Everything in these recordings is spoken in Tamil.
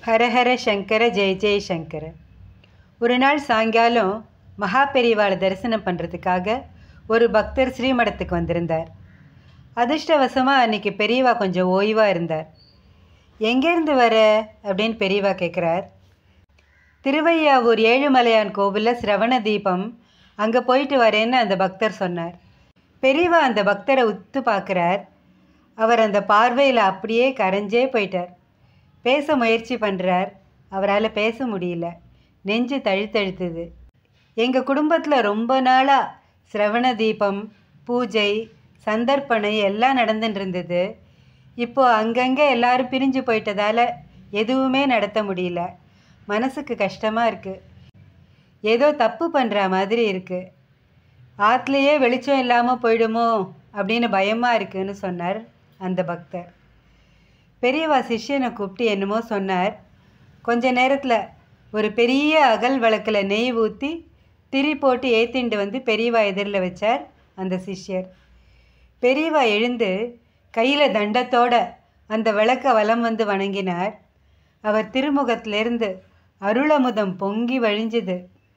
ஹரஹர சங்கர ஜெய ஜெய சங்கர ஒரு நாள் சாயங்காலம் மகா பெரியவாளை தரிசனம் பண்ணுறதுக்காக ஒரு பக்தர் ஸ்ரீமடத்துக்கு வந்திருந்தார் அதிர்ஷ்டவசமாக அன்னைக்கு பெரியவா கொஞ்சம் ஓய்வாக இருந்தார் எங்கேருந்து வர அப்படின்னு பெரியவா கேட்குறார் திருவையாவூர் ஏழுமலையான் கோவிலில் சிரவண தீபம் அங்கே போயிட்டு வரேன்னு அந்த பக்தர் சொன்னார் பெரியவா அந்த பக்தரை உத்து பார்க்குறார் அவர் அந்த பார்வையில் அப்படியே கரைஞ்சே போயிட்டார் பேச முயற்சி பண்ணுறார் அவரால் பேச முடியல நெஞ்சு தழுத்தழுத்துது எங்கள் குடும்பத்தில் ரொம்ப நாளாக சிரவண தீபம் பூஜை சந்தர்ப்பணை எல்லாம் நடந்துட்டு இருந்தது இப்போ அங்கங்கே எல்லாரும் பிரிஞ்சு போயிட்டதால எதுவுமே நடத்த முடியல மனசுக்கு கஷ்டமாக இருக்குது ஏதோ தப்பு பண்ணுற மாதிரி இருக்குது ஆற்றுலையே வெளிச்சம் இல்லாமல் போயிடுமோ அப்படின்னு பயமாக இருக்குன்னு சொன்னார் அந்த பக்தர் பெரியவா சிஷ்யனை கூப்பிட்டு என்னமோ சொன்னார் கொஞ்ச நேரத்தில் ஒரு பெரிய அகல் விளக்கில் நெய் ஊற்றி திரி போட்டு ஏத்திண்டு வந்து பெரியவா எதிரில் வச்சார் அந்த சிஷ்யர் பெரியவா எழுந்து கையில் தண்டத்தோட அந்த விளக்க வலம் வந்து வணங்கினார் அவர் திருமுகத்திலிருந்து அருளமுதம் பொங்கி வழிஞ்சுது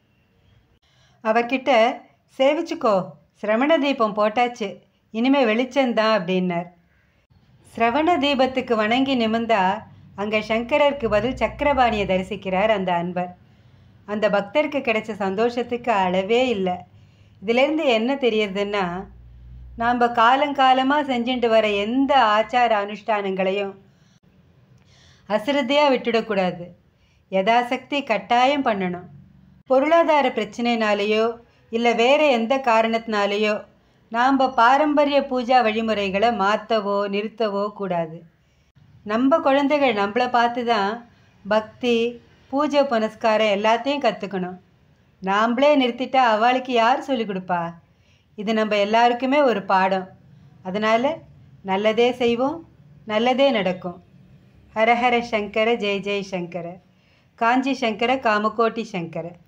அவர்கிட்ட சேவிச்சுக்கோ சிரவண தீபம் போட்டாச்சு இனிமே வெளிச்சந்தான் அப்படின்னார் சிரவண தீபத்துக்கு வணங்கி நிமிந்தா அங்கே சங்கரருக்கு பதில் சக்கரபாணியை தரிசிக்கிறார் அந்த அன்பர் அந்த பக்தருக்கு கிடைச்ச சந்தோஷத்துக்கு அளவே இல்லை இதிலேருந்து என்ன தெரியுதுன்னா நாம் காலங்காலமாக செஞ்சுட்டு வர எந்த ஆச்சார அனுஷ்டானங்களையும் அசிரத்தையாக விட்டுடக்கூடாது யதாசக்தி கட்டாயம் பண்ணணும் பொருளாதார பிரச்சனைனாலேயோ இல்லை வேறு எந்த காரணத்தினாலேயோ நாம் பாரம்பரிய பூஜா வழிமுறைகளை மாற்றவோ நிறுத்தவோ கூடாது நம்ம குழந்தைகள் நம்மளை பார்த்து தான் பக்தி பூஜை புனஸ்காரம் எல்லாத்தையும் கற்றுக்கணும் நாம்ளே நிறுத்திட்டா அவளுக்கு யார் சொல்லிக் கொடுப்பா இது நம்ம எல்லாருக்குமே ஒரு பாடம் அதனால் நல்லதே செய்வோம் நல்லதே நடக்கும் ஹரஹர சங்கர ஜெய ஜெய சங்கர காஞ்சி சங்கர காமகோட்டி சங்கர